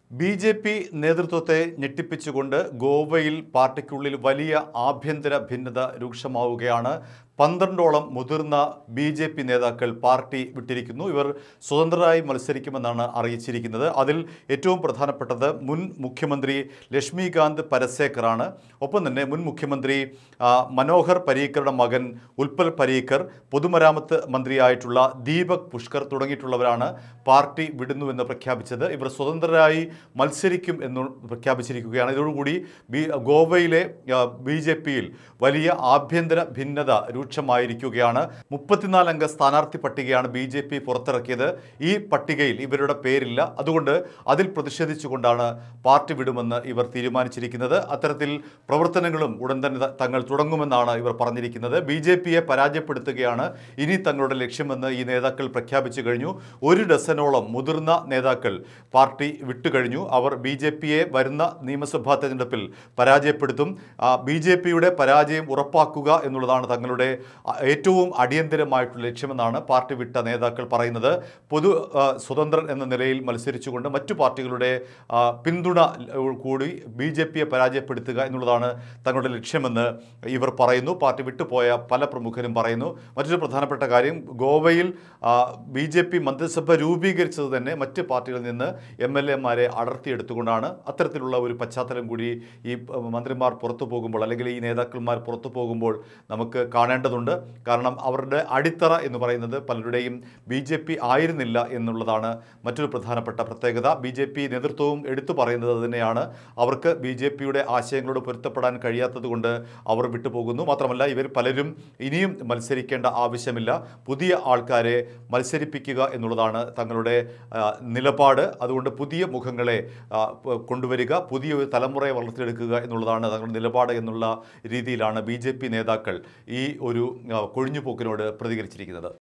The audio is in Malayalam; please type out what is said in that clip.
ബി ജെ പി നേതൃത്വത്തെ ഞെട്ടിപ്പിച്ചുകൊണ്ട് ഗോവയിൽ പാർട്ടിക്കുള്ളിൽ വലിയ ആഭ്യന്തര ഭിന്നത രൂക്ഷമാവുകയാണ് പന്ത്രണ്ടോളം മുതിർന്ന ബി ജെ പി നേതാക്കൾ പാർട്ടി വിട്ടിരിക്കുന്നു ഇവർ സ്വതന്ത്രരായി മത്സരിക്കുമെന്നാണ് അറിയിച്ചിരിക്കുന്നത് അതിൽ ഏറ്റവും പ്രധാനപ്പെട്ടത് മുൻ മുഖ്യമന്ത്രി ലക്ഷ്മികാന്ത് പരസേക്കറാണ് ഒപ്പം തന്നെ മുൻ മുഖ്യമന്ത്രി ആ, മനോഹർ പരീക്കറുടെ മകൻ ഉൽപ്പൽ പരീക്കർ പൊതുമരാമത്ത് മന്ത്രിയായിട്ടുള്ള ദീപക് പുഷ്കർ തുടങ്ങിയിട്ടുള്ളവരാണ് പാർട്ടി വിടുന്നുവെന്ന് പ്രഖ്യാപിച്ചത് ഇവർ സ്വതന്ത്രരായി മത്സരിക്കും എന്ന് പ്രഖ്യാപിച്ചിരിക്കുകയാണ് ഇതോടുകൂടി ബി ഗോവയിലെ ബി ജെ പിയിൽ വലിയ ആഭ്യന്തര ഭിന്നത രൂക്ഷമായിരിക്കുകയാണ് മുപ്പത്തിനാല് അംഗ സ്ഥാനാർത്ഥി പട്ടികയാണ് ബി ജെ പി പുറത്തിറക്കിയത് ഈ പട്ടികയിൽ ഇവരുടെ പേരില്ല അതുകൊണ്ട് അതിൽ പ്രതിഷേധിച്ചുകൊണ്ടാണ് പാർട്ടി വിടുമെന്ന് ഇവർ തീരുമാനിച്ചിരിക്കുന്നത് അത്തരത്തിൽ പ്രവർത്തനങ്ങളും ഉടൻ തന്നെ ത- തങ്ങൾ തുടങ്ങുമെന്നാണ് ഇവർ പറഞ്ഞിരിക്കുന്നത് ബി ജെ പിയെ പരാജയപ്പെടുത്തുകയാണ് ഇനി തങ്ങളുടെ ലക്ഷ്യമെന്ന് ഈ നേതാക്കൾ പ്രഖ്യാപിച്ചു കഴിഞ്ഞു ഒരു ഡസനോളം മുതിർന്ന നേതാക്കൾ പാർട്ടി വിട്ടുകഴിഞ്ഞു അവർ ബി ജെ പിയെ വരുന്ന നിയമസഭാ തെരഞ്ഞെടുപ്പിൽ പരാജയപ്പെടുത്തും ബി ജെ പിയുടെ പരാജയം ഉറപ്പാക്കുക എന്നുള്ളതാണ് തങ്ങളുടെ ആ, ഏറ്റവും അടിയന്തരമായിട്ടുള്ള ലക്ഷ്യമെന്നാണ് പാർട്ടി വിട്ട നേതാക്കൾ പറയുന്നത് പൊതു ആ, സ്വതന്ത്രൻ എന്ന നിലയിൽ മത്സരിച്ചുകൊണ്ട് മറ്റു പാർട്ടികളുടെ ആ, പിന്തുണ കൂടി ബി ജെ പിയെ പരാജയപ്പെടുത്തുക എന്നുള്ളതാണ് തങ്ങളുടെ ലക്ഷ്യമെന്ന് ഇവർ പറയുന്നു പാർട്ടി വിട്ടുപോയ പല പ്രമുഖരും പറയുന്നു മറ്റൊരു പ്രധാനപ്പെട്ട കാര്യം ഗോവയിൽ ബി ജെ പി മന്ത്രിസഭ രൂപീകരിച്ചത് തന്നെ മറ്റ് പാർട്ടികളിൽ നിന്ന് എം എൽ എമാരെ അടർത്തിയെടുത്തുകൊണ്ടാണ് അത്തരത്തിലുള്ള ഒരു പശ്ചാത്തലം കൂടി ഈ ആ, മന്ത്രിമാർ പുറത്തു പോകുമ്പോൾ അല്ലെങ്കിൽ ഈ നേതാക്കന്മാർ പുറത്തു പോകുമ്പോൾ നമുക്ക് കാണേണ്ടതുണ്ട് കാരണം അവരുടെ അടിത്തറ എന്ന് പറയുന്നത് പലരുടെയും ബി ജെ പി ആയിരുന്നില്ല എന്നുള്ളതാണ് മറ്റൊരു പ്രധാനപ്പെട്ട പ്രത്യേകത ബി ജെ പി നേതൃത്വവും എടുത്തു പറയുന്നത് തന്നെയാണ് അവർക്ക് ബി ജെ പിയുടെ ആശയങ്ങളോട് പൊരുത്തപ്പെടാൻ കഴിയാത്തതുകൊണ്ട് അവർ വിട്ടുപോകുന്നു മാത്രമല്ല ഇവർ പലരും ഇനിയും മത്സരിക്കേണ്ട ആവശ്യമില്ല പുതിയ ആൾക്കാരെ മത്സരിപ്പിക്കുക എന്നുള്ളതാണ് തങ്ങളുടെ ആ, നിലപാട് അതുകൊണ്ട് പുതിയ മുഖങ്ങളെ ആ, പ- കൊണ്ടുവരിക പുതിയ ഒരു തലമുറയെ വളർത്തിയെടുക്കുക എന്നുള്ളതാണ് തങ്ങളുടെ നിലപാട് എന്നുള്ള രീതിയിലാണ് ബി നേതാക്കൾ ഈ ഒരു ആ, കൊഴിഞ്ഞുപോക്കിനോട് പ്രതികരിച്ചിരിക്കുന്നത്